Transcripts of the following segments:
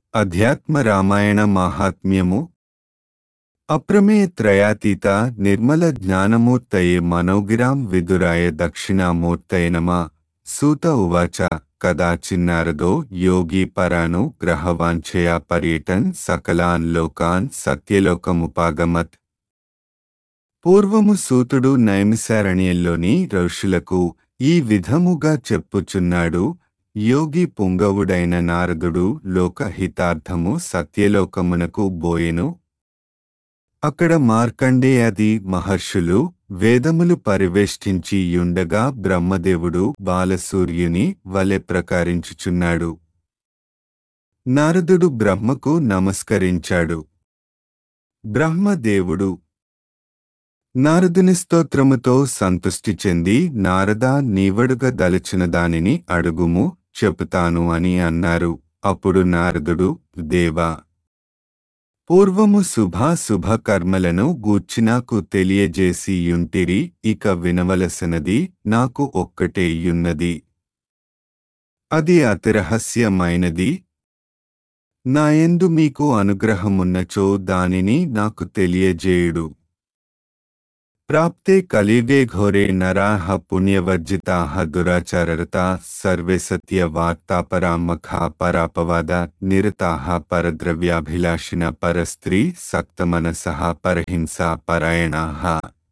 అధ్యాత్మ రామాయణ మాహాత్మ్యము అప్రమేయ త్రయాతీత నిర్మల జ్ఞానమూర్తయే మనోగిరాం విదురాయ దక్షిణామూర్తయ నమ సూత ఉవాచ కదాచిన్నారదో యోగి పరాను గ్రహవాంఛయా పర్యటన్ సకలాన్ లోకాన్ సత్యలోకముపాగమత్ పూర్వము సూతుడు నైమిసారణ్యంలోని ఋషులకు ఈ విధముగా చెప్పుచున్నాడు యోగి పుంగవుడైన నారదుడు లోకహితార్థము సత్యలోకమునకు బోయెను అక్కడ మార్కండేయాది మహర్షులు వేదములు పరివేష్టించి యుండగా బ్రహ్మదేవుడు బాలసూర్యుని వలె ప్రకారించుచున్నాడు నారదుడు బ్రహ్మకు నమస్కరించాడు బ్రహ్మదేవుడు నారదుని స్తోత్రముతో సంతుష్టి చెంది నారదా నీవడుగ దలచిన దానిని అడుగుము చెబుతాను అని అన్నారు అప్పుడు నారదుడు దేవా పూర్వము శుభాశుభ కర్మలను గూర్చి నాకు తెలియజేసి యుంటిరి ఇక వినవలసినది నాకు ఒక్కటే యున్నది అది అతిరహస్యమైనది నాయందు మీకు అనుగ్రహమున్నచో దానిని నాకు తెలియజేయుడు ప్రాప్తే కలిగే ఘోరే నరాహ పుణ్యవర్జితాః దురాచారరతా సర్వే సత్య వార్తాపరామఖా పరాపవాద నిరతాః పరద్రవ్యాభిలాషిన పరస్త్రీ సక్తమనసః పరహింసా పరాయణాః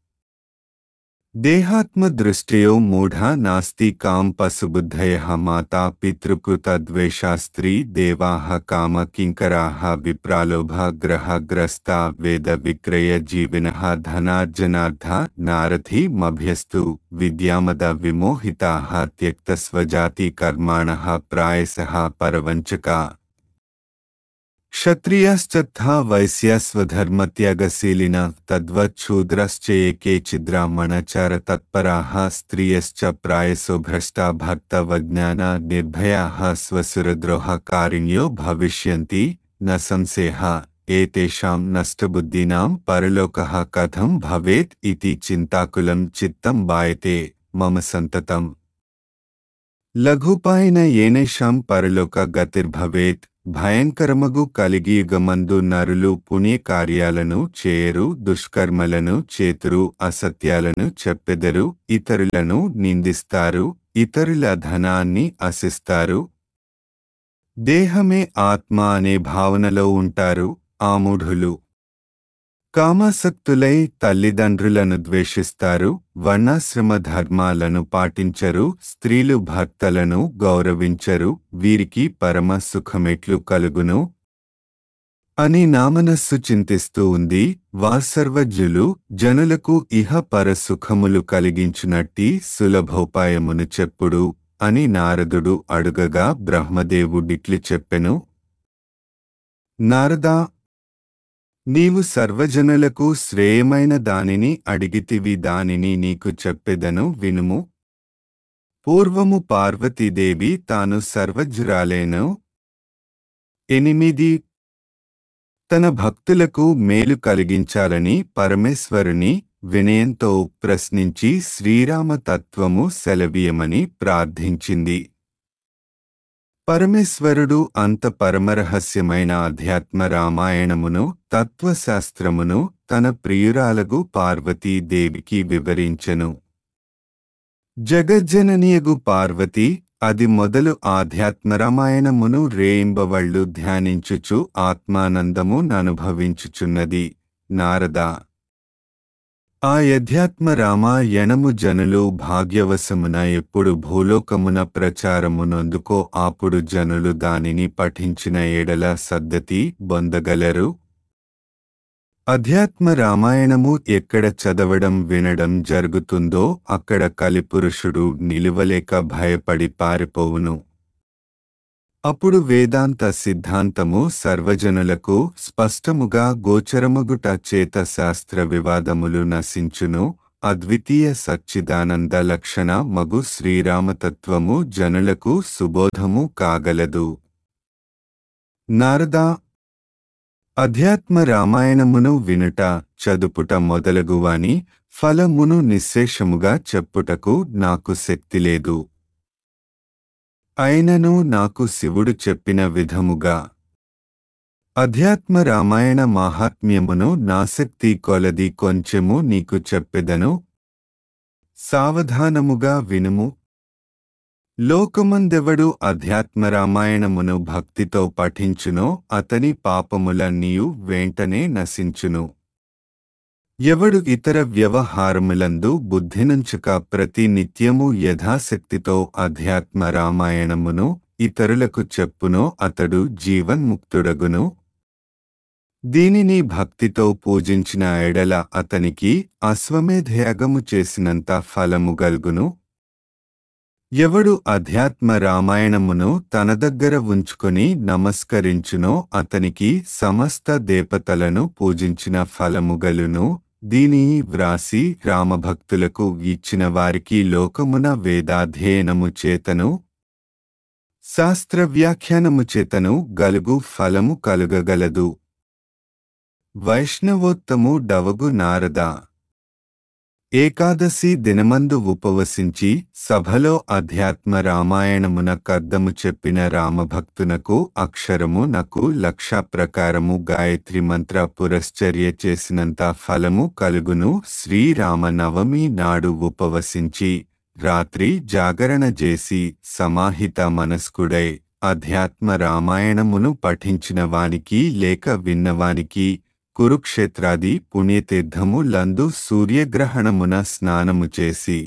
దేహాత్మదృష్టయో మూఢా నాస్తి కాం పశుబుద్ధయః మాతా పితృకృతద్వేషా స్త్రీ దేవాః కామ కింకరాः విప్రాలోభ గ్రహగ్రస్తా వేద విక్రయ జీవినః ధనార్జనార్థ నారథి మభ్యస్తు విద్యామద విమోహితాः త్యక్తస్వజాతి కర్మాణः ప్రాయసः పరవంచకా క్షత్రియాశ్చత్థా వైశ్యాస్వధర్మత్యాగశీలిన తద్వచ్చూద్రశ్చేకే చిద్రామణచార తత్పరాः స్త్రియశ్చ ప్రాయసో భ్రష్టా భర్తవజ్ఞాన నిర్భయాः స్వసురద్రోహకారిణ్యో భవిష్యంతి న సంశయः ఏతేషాం నష్టబుద్ధీనాం పరలోకः కథం భవేత్ ఇతి చింతాకులం చిత్తం బాయతే మమ సంతతం లఘుపాయన ఏనేషాం పరలోక గతిర్భవేత్ భయంకరమగు కలిగియుగమందు నరులు పుణ్యకార్యాలను చేయరు దుష్కర్మలను చేతురు అసత్యాలను చెప్పెదరు ఇతరులను నిందిస్తారు ఇతరుల ధనాన్ని అసిస్తారు దేహమే ఆత్మ అనే భావనలో ఉంటారు ఆమూఢులు కామాసక్తులై తల్లిదండ్రులను ద్వేషిస్తారు వర్ణాశ్రమ ధర్మాలను పాటించరు స్త్రీలు భర్తలను గౌరవించరు వీరికి పరమ సుఖమెట్లు కలుగును అని నామనస్సు చింతిస్తూ ఉంది వాసర్వజ్ఞులు జనులకు ఇహ పర సుఖములు కలిగించునట్టి సులభోపాయమును చెప్పుడు అని నారదుడు అడుగగా బ్రహ్మదేవుడిట్లు చెప్పెను నారదా నీవు సర్వజనులకు శ్రేయమైన దానిని అడిగితివి దానిని నీకు చెప్పెదను వినుము పూర్వము పార్వతీదేవి తాను సర్వజ్ఞురాలేను ఎనిమిది తన భక్తులకు మేలు కలిగించాలని పరమేశ్వరుని వినయంతో ప్రశ్నించి శ్రీరామ తత్వము సెలవీయమని ప్రార్థించింది పరమేశ్వరుడు అంత పరమరహస్యమైన అధ్యాత్మ రామాయణమును తత్వశాస్త్రమును తన ప్రియురాలగు పార్వతీదేవికి వివరించెను జగజ్జననియగు పార్వతి అది మొదలు ఆధ్యాత్మ రామాయణమును రేయింబవళ్ళు ధ్యానించుచు ఆత్మానందము ననుభవించుచున్నది నారదా ఆ యధ్యాత్మ రామాయణము జనులు భాగ్యవశమున ఎప్పుడు భూలోకమున ప్రచారమునందుకో అప్పుడు జనులు దానిని పఠించిన ఎడల సద్దతి పొందగలరు అధ్యాత్మ రామాయణము ఎక్కడ చదవడం వినడం జరుగుతుందో అక్కడ కలిపురుషుడు నిలువలేక భయపడి పారిపోవును అప్పుడు వేదాంత సిద్ధాంతము సర్వజనులకు స్పష్టముగా గోచరమగుట చేత శాస్త్ర వివాదములు నశించును అద్వితీయ సచ్చిదానంద లక్షణ మగు శ్రీరామతత్వము జనులకు సుబోధము కాగలదు నారదా అధ్యాత్మ రామాయణమును వినుట చదుపుట మొదలగువాని ఫలమును నిశ్శేషముగా చెప్పుటకు నాకు శక్తి లేదు అయినను నాకు శివుడు చెప్పిన విధముగా అధ్యాత్మ రామాయణ మాహాత్మ్యమును నాశక్తి కొలది కొంచెము నీకు చెప్పెదను సావధానముగా వినుము లోకమందెవడు అధ్యాత్మ రామాయణమును భక్తితో పఠించునో అతని పాపములన్నీయు వెంటనే నశించును ఎవడు ఇతర వ్యవహారములందు బుద్ధినుంచుక ప్రతి నిత్యము యథాశక్తితో అధ్యాత్మ రామాయణమును ఇతరులకు చెప్పునో అతడు జీవన్ముక్తుడగును దీనిని భక్తితో పూజించిన ఎడల అతనికి అశ్వమేధయాగము చేసినంత ఫలము గల్గును ఎవడు అధ్యాత్మ రామాయణమును తన దగ్గర ఉంచుకొని నమస్కరించునో అతనికి సమస్త దేవతలను పూజించిన ఫలముగలును దీని వ్రాసి రామభక్తులకు ఇచ్చిన వారికి లోకమున వేదాధ్యయనము చేతను శాస్త్ర వ్యాఖ్యానము చేతను గలుగు ఫలము కలుగగలదు వైష్ణవోత్తము డవగు నారద ఏకాదశి దినమందు ఉపవసించి సభలో అధ్యాత్మ రామాయణమున కద్దము చెప్పిన రామభక్తునకు అక్షరము నకు లక్ష ప్రకారము గాయత్రి మంత్ర పురశ్చర్య చేసినంత ఫలము కలుగును శ్రీరామ నవమి నాడు ఉపవసించి రాత్రి జాగరణ చేసి సమాహిత మనస్కుడై అధ్యాత్మ రామాయణమును పఠించిన వానికి లేక విన్నవానికి కురుక్షేత్రాది పుణ్యతీర్థము లందు సూర్యగ్రహణమున స్నానము చేసి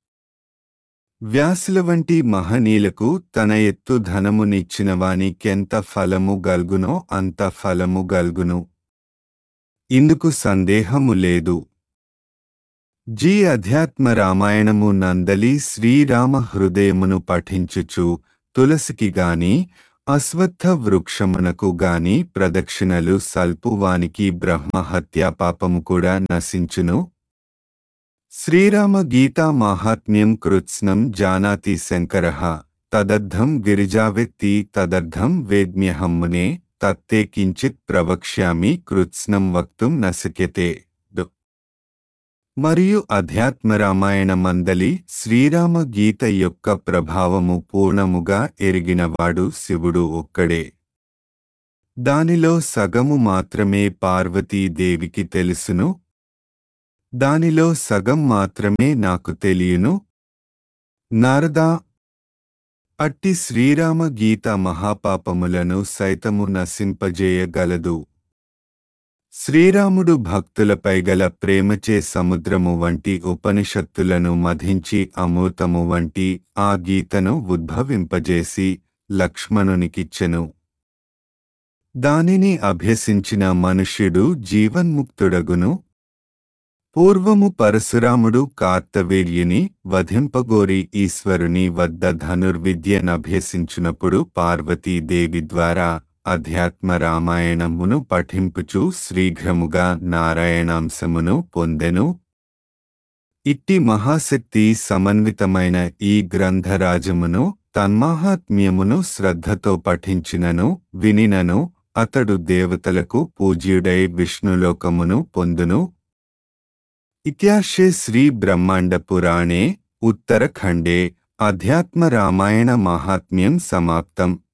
వ్యాసుల వంటి మహనీయులకు తన ఎత్తు ధనమునిచ్చిన వానికెంత ఫలము గల్గునో అంత ఫలము గల్గును ఇందుకు సందేహము లేదు జీ అధ్యాత్మ రామాయణము నందలి శ్రీరామ హృదయమును పఠించుచు తులసికి గాని అశ్వత్థ వృక్షమునకు గాని ప్రదక్షిణలు సల్పువానికి బ్రహ్మహత్యా పాపము కూడా నశించును శ్రీరామ గీతా మాహాత్మ్యం కృత్స్నం జానాతి శంకరః తదర్థం గిరిజావెత్తి తదర్థం వేద్మ్యహం మునే తత్తే కించిత్ ప్రవక్ష్యామి కృత్స్నం వక్తుం నశక్యతే దు. మరియు అధ్యాత్మ రామాయణ మందలి శ్రీరామ గీత యొక్క ప్రభావము పూర్ణముగా ఎరిగినవాడు శివుడు ఒక్కడే దానిలో సగము మాత్రమే పార్వతీదేవికి తెలుసును దానిలో సగం మాత్రమే నాకు తెలియను నారదా అట్టి శ్రీరామ గీత మహాపాపములను సైతము నశింపజేయగలదు శ్రీరాముడు భక్తులపై గల ప్రేమచే సముద్రము వంటి ఉపనిషత్తులను మధించి అమృతము వంటి ఆ గీతను ఉద్భవింపజేసి లక్ష్మణునికిచ్చెను దానిని అభ్యసించిన మనుష్యుడు జీవన్ముక్తుడగును పూర్వము పరశురాముడు కార్తవీర్యుని వధింపగోరి ఈశ్వరుని వద్ద ధనుర్విద్యనభ్యసించినప్పుడు పార్వతీదేవి ద్వారా అధ్యాత్మ రామాయణమును పఠింపుచు శీఘ్రముగా నారాయణాంశమును పొందెను ఇట్టి మహాశక్తి సమన్వితమైన ఈ గ్రంథరాజమును తన్మాహాత్మ్యమును శ్రద్ధతో పఠించినను వినినను అతడు దేవతలకు పూజ్యుడై విష్ణులోకమును పొందును ఇత్యాశే శ్రీ బ్రహ్మాండ పురాణే ఉత్తరఖండే అధ్యాత్మ రామాయణ మాహాత్మ్యం సమాప్తం